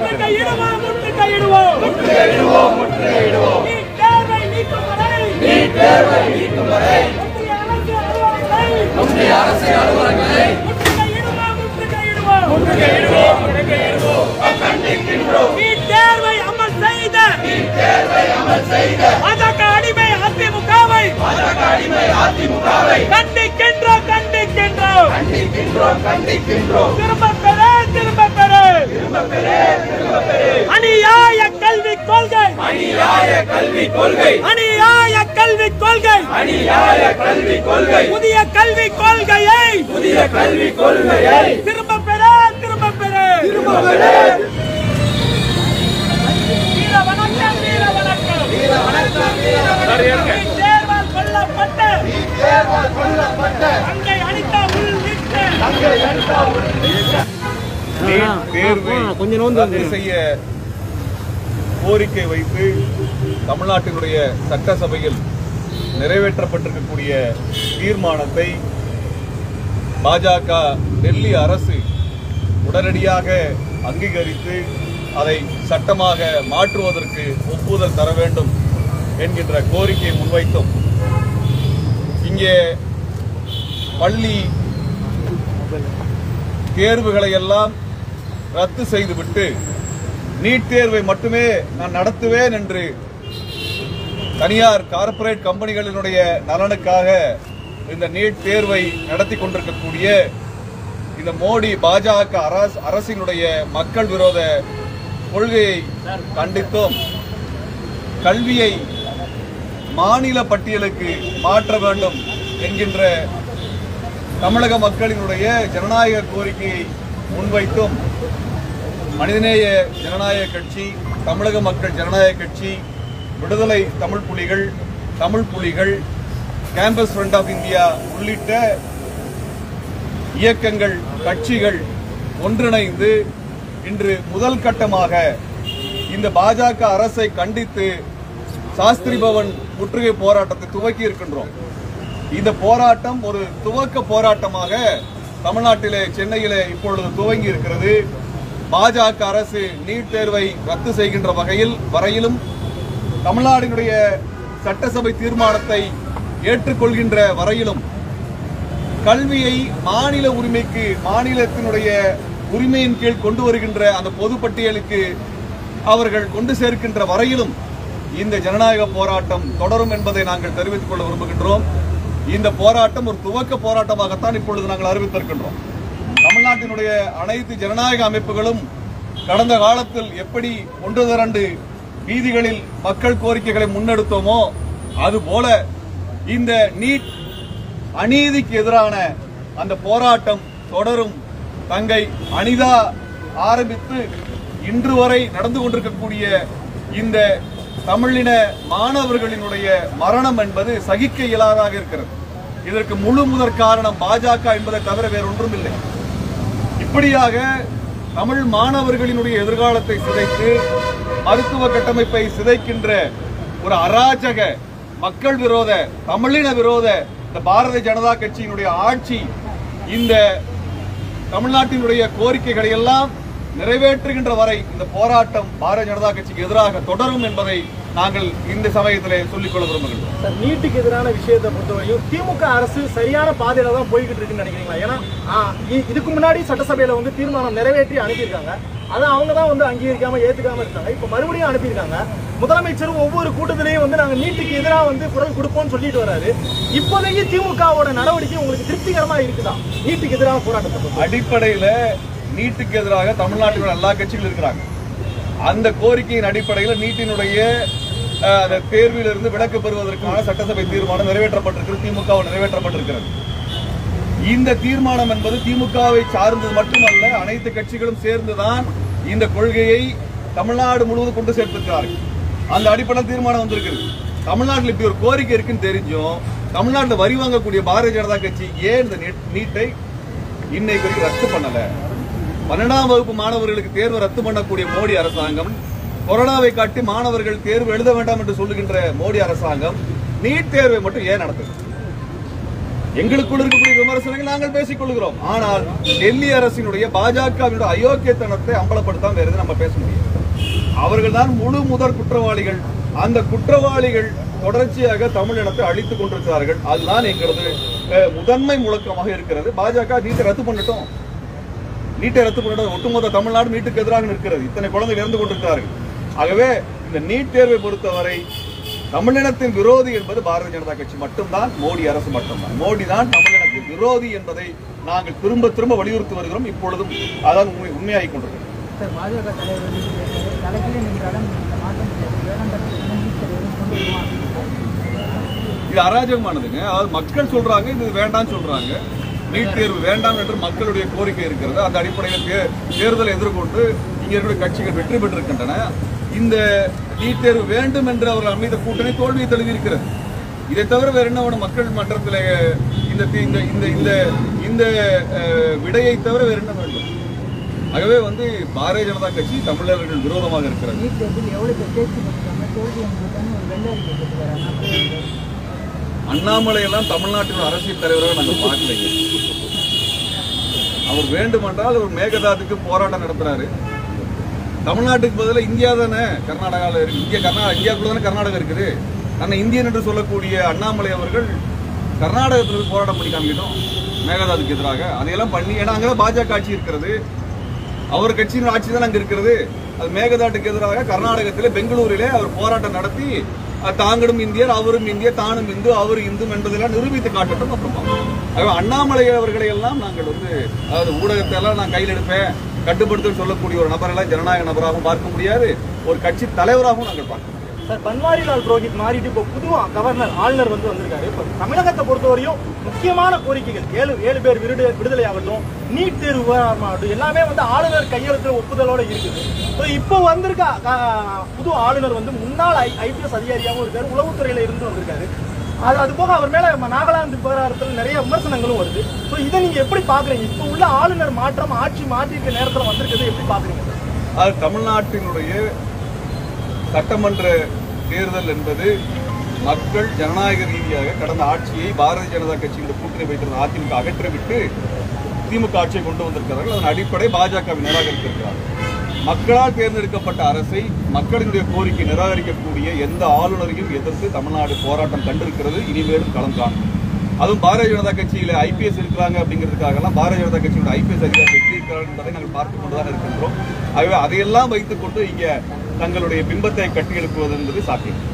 முற்றுகையிடுவோம் முற்றுகையிடுவோம் முற்றுகையிடுவோம் முற்றுகையிடுவோம் NEET தேர்வை நீக்கும் வரை நீட் தேர்வை நீக்கும் வரை ஒன்றிய அரசு அலுவலகங்களை ஒன்றிய அரசு அலுவலர்களை முற்றுகையிடுவோம் முற்றுகையிடுவோம் முற்றுகையிடுவோம் முற்றுகையிடுவோம் கண்டிக்கின்றோம் நீட் தேர்வை அமல் செய்த நீட் தேர்வை அமல் செய்த பாஜக அடிமை அதிமுகவை பாஜக அடிமை அதிமுகவை கண்டிக்கின்றோம் கண்டிக்கின்றோம் கண்டிக்கின்றோம் கண்டிக்கின்றோம் திரும்ப பெற திரும்ப பெற திரும்ப பெறு திரும்ப பெறு அநியாய கல்வி கொள்கை அநியாய கல்வி கொள்கை அநியாய கல்வி கொள்கை அநியாய கல்வி கொள்கை புதிய கல்வி கொள்கையை புதிய கல்வி கொள்கையை திரும்ப பெற திரும்ப பெற திரும்ப பெறு வீர வணக்கம் வீர வணக்கம் வீர வணக்கம் வீர வணக்கம் நீட் தேர்வால் கொல்லப்பட்ட தேர்வால் கொல்லப்பட்ட அங்கை அளித்த உள் விட்டு தங்கை அனிதா நீட் தேர்வை ரத்து செய்ய கோரிக்கை வைத்து தமிழ்நாட்டினுடைய சட்டசபையில் நிறைவேற்றப்பட்டிருக்கக்கூடிய தீர்மானத்தை பாஜக டெல்லி அரசு உடனடியாக அங்கீகரித்து அதை சட்டமாக மாற்றுவதற்கு ஒப்புதல் தர வேண்டும் என்கின்ற கோரிக்கையை முன்வைத்தோம் இங்கே பள்ளி தேர்வுகளை எல்லாம் ரத்து செய்துவிட்டு நீட் தேர்வை மட்டுமே நான் நடத்துவேன் என்று தனியார் கார்ப்பரேட் கம்பெனிகளினுடைய நலனுக்காக இந்த நீட் தேர்வை நடத்தி கொண்டிருக்கக்கூடிய இந்த மோடி பாஜக அரசு அரசினுடைய மக்கள் விரோத கொள்கையை கண்டித்தோம் கல்வியை மாநில பட்டியலுக்கு மாற்ற வேண்டும் என்கின்ற தமிழக மக்களினுடைய ஜனநாயக கோரிக்கையை முன்வைத்தும் மனிதநேய ஜனநாயக கட்சி தமிழக மக்கள் ஜனநாயக கட்சி விடுதலை தமிழ் புலிகள் தமிழ் புலிகள் கேம்பஸ் ஃப்ரண்ட் ஆஃப் இந்தியா உள்ளிட்ட இயக்கங்கள் கட்சிகள் ஒன்றிணைந்து இன்று முதல் கட்டமாக இந்த பாஜக அரசை கண்டித்து சாஸ்திரி பவன் முற்றுகை போராட்டத்தை துவக்கி இருக்கின்றோம் இந்த போராட்டம் ஒரு துவக்க போராட்டமாக தமிழ்நாட்டிலே சென்னையிலே இப்பொழுது துவங்கி இருக்கிறது பாஜக அரசு நீட் தேர்வை ரத்து செய்கின்ற வகையில் வரையிலும் தமிழ்நாட்டினுடைய சட்டசபை தீர்மானத்தை ஏற்றுக்கொள்கின்ற வரையிலும் கல்வியை மாநில உரிமைக்கு மாநிலத்தினுடைய உரிமையின் கீழ் கொண்டு வருகின்ற அந்த பொதுப்பட்டியலுக்கு அவர்கள் கொண்டு சேர்க்கின்ற வரையிலும் இந்த ஜனநாயக போராட்டம் தொடரும் என்பதை நாங்கள் தெரிவித்துக் கொள்ள விரும்புகின்றோம் இந்த போராட்டம் ஒரு துவக்க போராட்டமாகத்தான் இப்பொழுது நாங்கள் அறிவித்திருக்கின்றோம் தமிழ்நாட்டினுடைய அனைத்து ஜனநாயக அமைப்புகளும் கடந்த காலத்தில் எப்படி ஒன்று திரண்டு வீதிகளில் மக்கள் கோரிக்கைகளை முன்னெடுத்தோமோ அதுபோல இந்த நீட் அநீதிக்கு எதிரான அந்த போராட்டம் தொடரும் தங்கை அனிதா ஆரம்பித்து இன்று வரை நடந்து கொண்டிருக்கக்கூடிய இந்த தமிழின மாணவர்களினுடைய மரணம் என்பது சகிக்க இயலாதாக இருக்கிறது இதற்கு முழு முதற் காரணம் பாஜக என்பதை தவிர வேறொன்றும் இல்லை இப்படியாக தமிழ் மாணவர்களினுடைய எதிர்காலத்தை சிதைத்து மருத்துவ கட்டமைப்பை சிதைக்கின்ற ஒரு அராஜக மக்கள் விரோத தமிழின விரோத இந்த பாரதிய ஜனதா கட்சியினுடைய ஆட்சி இந்த தமிழ்நாட்டினுடைய கோரிக்கைகளை எல்லாம் நிறைவேற்றுகின்ற வரை இந்த போராட்டம் பாரதிய ஜனதா கட்சிக்கு எதிராக தொடரும் என்பதை நாங்கள் இந்த சமயத்திலே சொல்லிக்கொள்ள விரும்புகின்றோம் சார் நீட்டுக்கு எதிரான விஷயத்தை பொறுத்தவரையும் திமுக அரசு சரியான பாதையில தான் போய்கிட்டு இருக்குன்னு நினைக்கிறீங்களா ஏன்னா ஆ, இ- இதுக்கு முன்னாடி சட்டசபையில வந்து தீர்மானம் நிறைவேற்றி அனுப்பியிருக்காங்க அதை அவங்க தான் வந்து அங்கீகரிக்காம ஏத்துக்காம இருக்காங்க இப்ப மறுபடியும் அனுப்பியிருக்காங்க முதலமைச்சரும் ஒவ்வொரு கூட்டத்திலையும் வந்து நாங்க நீட்டுக்கு எதிராக வந்து குரல் கொடுப்போம்னு சொல்லிட்டு வராரு இப்போதைக்கு திமுகவோட நடவடிக்கை உங்களுக்கு திருப்திகரமா இருக்குதா நீட்டுக்கு எதிராக போராட்டத்தை பொறுத்தவரை? அடிப்படையில நீட்டுக்கு எதிராக தமிழ்நாட்டில் எல்லா கட்சிகளும் இருக்கிறாங்க அந்த கோரிக்கையின் அடிப்படையில் நீட்டினுடைய அஹ், அந்த தேர்விலிருந்து விலக்கு பெறுவதற்கான சட்டசபை தீர்மானம் நிறைவேற்றப்பட்டிருக்கிறது திமுகவில் நிறைவேற்றப்பட்டிருக்கிறது இந்த தீர்மானம் என்பது திமுகவை சார்ந்தது மட்டுமல்ல அனைத்து கட்சிகளும் சேர்ந்துதான் இந்த கொள்கையை தமிழ்நாடு முழுவதும் கொண்டு சேர்த்திருக்கிறார்கள் அந்த அடிப்படையில் தீர்மானம் வந்திருக்குது தமிழ்நாட்டில் இப்படி ஒரு கோரிக்கை இருக்குன்னு தெரிஞ்சும் தமிழ்நாட்டில் வரி வாங்கக்கூடிய பாரதிய ஜனதா கட்சி ஏன் இந்த நீட்- நீட்டை இன்னைக்கு வரைக்கும் ரத்து பண்ணல பன்னெண்டாம் வகுப்பு மாணவர்களுக்கு தேர்வு ரத்து பண்ணக்கூடிய மோடி அரசாங்கம் கொரோனாவை காட்டி மாணவர்கள் தேர்வு எழுத வேண்டாம் என்று சொல்லுகின்ற மோடி அரசாங்கம் நீட் தேர்வை மட்டும் ஏன் நடத்துது எங்களுக்குள் இருக்கக்கூடிய விமர்சனங்கள் நாங்கள் பேசிக் கொள்கிறோம் ஆனால் டெல்லி அரசினுடைய பாஜகவினுடைய அயோக்கியத்தனத்தை அம்பலப்படுத்தாம வேற எதுவும் நம்ம பேச முடியாது அவர்கள் தான் முழு முதற் குற்றவாளிகள் அந்த குற்றவாளிகள் தொடர்ச்சியாக தமிழினத்தை அழித்துக் கொண்டிருக்கிறார்கள் அதுதான் எங்களது அஹ், முதன்மை முழக்கமாக இருக்கிறது பாஜக நீட்டை ரத்து பண்ணட்டும் நீட்டை ரத்து பண்ணட்டும் ஒட்டுமொத்த தமிழ்நாடு நீட்டுக்கு எதிராக நிற்கிறது இத்தனை குழந்தைகள் இறந்து கொண்டிருக்கிறார்கள் ஆகவே இந்த நீட் தேர்வை பொறுத்தவரை தமிழினத்தின் விரோதி என்பது பாரதிய ஜனதா கட்சி மட்டும்தான் மோடி அரசு மட்டும்தான் மோடி தான் தமிழினத்தின் விரோதி என்பதை நாங்கள் திரும்ப திரும்ப வலியுறுத்தி வருகிறோம் இப்பொழுதும் அதான் உண்மை உண்மையாகிக் கொண்டிருக்கிறது சார் பாஜக தலைவர் வந்து பேசுறாரு, தலைகீழே நின்றாலும் இந்த மாற்றம் முடியாது வேளாண் நீட் தேர்வு கொண்டு வருவான் இது அராஜகமானதுங்க அதாவது மக்கள் சொல்றாங்க இது வேண்டாம்னு சொல்றாங்க நீட் தேர்வு வேண்டாம் என்று மக்களுடைய கோரிக்கை இருக்கிறது அந்த அடிப்படையில் தே- தேர்தலை எதிர்கொண்டு இங்க இருக்கக்கூடிய கட்சிகள் வெற்றி பெற்றிருக்கின்றன இந்த நீட் தேர்வு வேண்டும் என்று அவர்கள் அமைத்த கூட்டணி தோல்வியை தழுவியிருக்கிறது இதை தவிர வேற என்ன வேணும் மக்கள் மன்றத்தில் இந்த தி- இந்த இந்த இந்த இந்த அஹ், விடையை தவிர வேற என்ன வேண்டும் ஆகவே வந்து பாரதிய ஜனதா கட்சி தமிழர்கள் விரோதமாக இருக்கிறது நீட் தேர்வில் எவ்வளவு பேர் தேர்ச்சி பெற்றாங்க தோல்வி எங்களுக்கான ஒரு வெள்ள அறிக்கை கொடுத்துருக்காரு அண்ணாமலை அண்ணாமலை எல்லாம் தமிழ்நாட்டின் அரசியல் தலைவராக நாங்கள் பார்க்கலைங்க அவர் வேண்டுமென்றால் அவர் மேகதாதுக்கு போராட்டம் நடத்துறாரு தமிழ்நாட்டுக்கு பதிலாக இந்தியா தானே கர்நாடகாவில் இருக்கு இந்தியா கர்நாடகா இந்தியாவுக்குள்ள தானே கர்நாடகா இருக்குது தன்னை இந்தியன் என்று சொல்லக்கூடிய அண்ணாமலை அவர்கள் கர்நாடகத்தில் போய் போராட்டம் பண்ணி காமிக்கணும் மேகதாதுக்கு எதிராக அதையெல்லாம் பண்ணி ஏன்னா அங்கே பாஜக ஆட்சி இருக்கிறது அவர் கட்சியின் ஆட்சி தான் அங்க இருக்கிறது அது மேகதாட்டுக்கு எதிராக கர்நாடகத்திலே பெங்களூரிலே அவர் போராட்டம் நடத்தி அஹ், தாங்களும் இந்தியர் அவரும் இந்தியர் தானும் இந்து அவர் இந்து என்பதெல்லாம் நிரூபித்து காட்டட்டும் அப்புறம் பார்ப்போம். ஆகவே அண்ணாமலை அவர்களை எல்லாம் நாங்கள் வந்து அதாவது ஊடகத்தை எல்லாம் நான் கையில் எடுப்பேன் கட்டுப்படுத்த சொல்லக்கூடிய ஒரு நபரெல்லாம் ஜனநாயக நபராகவும் பார்க்க முடியாது ஒரு கட்சி தலைவராகவும் நாங்கள் பார்க்க முடியாது சார் பன்வாரிலால் புரோஹித் மாறிட்டு இப்போ புதுவா கவர்னர் ஆளுநர் வந்து வந்திருக்காரு இப்போ தமிழகத்தை பொறுத்தவரையும் முக்கியமான கோரிக்கைகள் ஏழு ஏழு பேர் விருது விடுதலை ஆகட்டும் நீட் தேர்வு விவகாரமாகட்டும் எல்லாமே வந்து ஆளுநர் கையெழுத்து ஒப்புதலோட இருக்குது ஸோ இப்போ வந்திருக்க அஹ், புது ஆளுநர் வந்து முன்னாள் ஐ ஐபிஎஸ் அதிகாரியாகவும் இருக்காரு உளவுத்துறையில இருந்து வந்திருக்காரு அது அது போக அவர் மேல நம்ம நாகாலாந்து விவகாரத்தில் நிறைய விமர்சனங்களும் வருது ஸோ இதை நீங்க எப்படி பாக்குறீங்க இப்போ உள்ள ஆளுநர் மாற்றம் ஆட்சி மாற்றிருக்க நேரத்தில் வந்திருக்கிறது எப்படி பாக்குறீங்க சார் அது தமிழ்நாட்டினுடைய சட்டமன்ற தேர்தல் என்பது மக்கள் ஜனநாயக ரீதியாக கடந்த ஆட்சியை பாரதிய ஜனதா கட்சியின் கூட்டணி வைத்திருந்த அதிமுக அகற்றிவிட்டு திமுக ஆட்சியை கொண்டு வந்திருக்கிறார்கள் அதன் அடிப்படை பாஜகவை நிராகரித்திருக்கிறார்கள் மக்களால் தேர்ந்தெடுக்கப்பட்ட அரசை மக்களினுடைய கோரிக்கை நிராகரிக்கக்கூடிய எந்த ஆளுநரையும் எதிர்த்து தமிழ்நாடு போராட்டம் கண்டிருக்கிறது இனிமேலும் களம் காணும் அதுவும் பாரதிய ஜனதா கட்சியில ஐபிஎஸ் இருக்கிறாங்க அப்படிங்கிறதுக்காகலாம் பாரதிய ஜனதா கட்சியோட ஐபிஎஸ் அதிகாரி எப்படி இருக்கிறார்கள் என்பதை நாங்கள் பார்த்துக் கொண்டுதான் இருக்கின்றோம் ஆகவே அதையெல்லாம் வைத்துக்கொண்டு இங்க தங்களுடைய பிம்பத்தை கட்டியெழுப்புவது என்பது சாத்தியம்